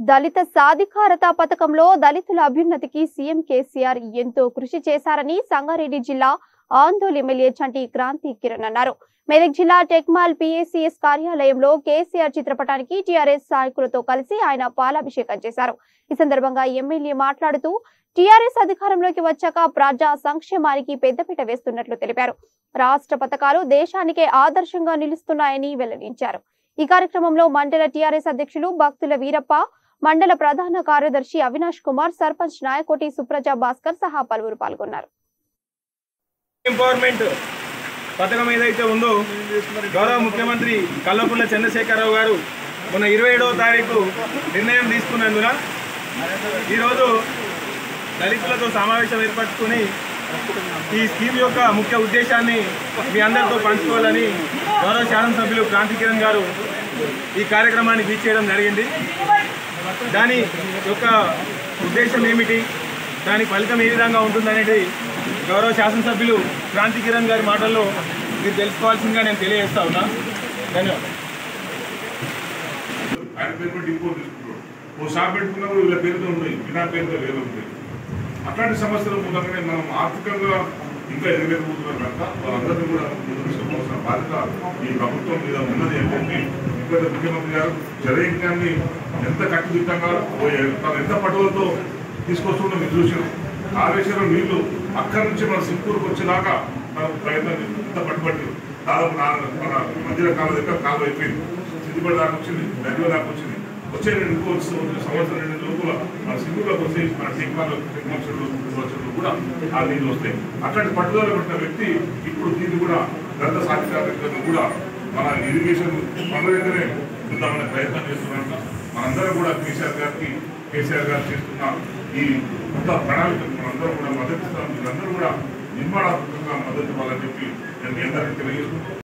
దళిత సాధికారత పథకంలో దళితుల అభ్యున్నతికి సీఎం కేసీఆర్ ఎంతో కృషి చేశారని సంగారెడ్డి జిల్లా ఆందోళన ఎమ్మెల్యే చంటి క్రాంతి కిరణ్ అన్నారు మెదక్ జిల్లా టెక్మాల్ పిఎస్సిఎస్ కార్యాలయంలో కేసీఆర్ చిత్రపటానికి టీఆర్ఎస్ నాయకులతో కలిసి ఆయన పాలాభిషేకం చేశారు ఈ సందర్భంగా ఎమ్మెల్యే మాట్లాడుతూ టీఆర్ఎస్ అధికారంలోకి వచ్చాక ప్రజా సంక్షేమానికి పెద్దపీట వేస్తున్నట్లు తెలిపారు రాష్ట్ర పథకాలు దేశానికే ఆదర్శంగా నిలుస్తున్నాయని వెల్లడించారు ఈ కార్యక్రమంలో మండల టీఆర్ఎస్ అధ్యక్షులు భక్తుల వీరప్ప మండల ప్రధాన కార్యదర్శి అవినాష్ కుమార్ సర్పంచ్ నాయకోటి సుప్రజ భాస్కర్ సహా పలువురు పాల్గొన్నారు ఎంపవర్మెంట్ పథకం ఏదైతే ఉందో గౌరవ ముఖ్యమంత్రి కల్వకుంట్ల చంద్రశేఖరరావు గారు మొన్న ఇరవై ఏడవ తారీఖు నిర్ణయం తీసుకున్నందున ఈరోజు దళితులతో సమావేశం ఏర్పరచుకొని ఈ స్కీమ్ యొక్క ముఖ్య ఉద్దేశాన్ని మీ అందరితో పంచుకోవాలని గౌరవ శాసనసభ్యులు క్రాంతి కిరణ్ గారు ఈ కార్యక్రమాన్ని వీచ్ చేయడం జరిగింది దాని యొక్క ఉద్దేశం ఏమిటి దాని ఫలితం ఏ విధంగా ఉంటుందనేది గౌరవ శాసనసభ్యులు క్రాంతి కిరణ్ గారి మాటల్లో మీరు తెలుసుకోవాల్సిందిగా నేను తెలియజేస్తా ఉన్నా ధన్యవాదాలు ఆయన పేరు పెట్టి ఇంకో తీసుకుంటారు ఓ షాప్ పెట్టుకున్నా కూడా వీళ్ళ పేరుతో ఉన్నాయి వినా పేరుతో వేరే ఉంటాయి అట్లాంటి సమస్యల మూలంగానే మనం ఆర్థికంగా ఇంకా ఎదగలేకపోతున్నాం కనుక వాళ్ళందరినీ కూడా ముందుకు తీసుకోవాల్సిన బాధ్యత ఈ ప్రభుత్వం మీద ఉన్నది ఏంటంటే ఇక్కడ ముఖ్యమంత్రి గారు జనయజ్ఞాన్ని ఎంత కట్టుదిట్టంగా పోయే తను ఎంత పట్టుదలతో తీసుకొస్తుండో మీరు చూసినాం ఆవేశంలో నీళ్లు అక్కడి నుంచి మన సింగూరుకు వచ్చేదాకా మనకు ప్రయత్నం ఎంత పట్టుబట్టి దాదాపు నాలుగు మన మధ్య కాలం దగ్గర కాలం అయిపోయింది సిద్దిపేట దాకా వచ్చింది నదిలో దాకా వచ్చింది వచ్చే రెండు ఇంకో సంవత్సరం రెండు లోపల మన సింగూరులోకి వచ్చి మన టెక్నాలో టెక్నాలజీలు వచ్చేట్లు కూడా ఆ నీళ్ళు వస్తాయి అట్లాంటి పట్టుదల పెట్టిన వ్యక్తి ఇప్పుడు దీన్ని కూడా గత సాధికారికంగా కూడా మన ఇరిగేషన్ మన దగ్గరే ఉందామనే ప్రయత్నం చేస్తున్నాం మనందరం కూడా కేసీఆర్ గారికి కేసీఆర్ గారు చేస్తున్న ఈ కొత్త ప్రణాళికకు మనందరం కూడా మద్దతు ఇస్తాం మీరందరూ కూడా నిర్మాణాత్మకంగా మద్దతు ఇవ్వాలని చెప్పి నేను మీ అందరికీ తెలియజేస్తున్నాను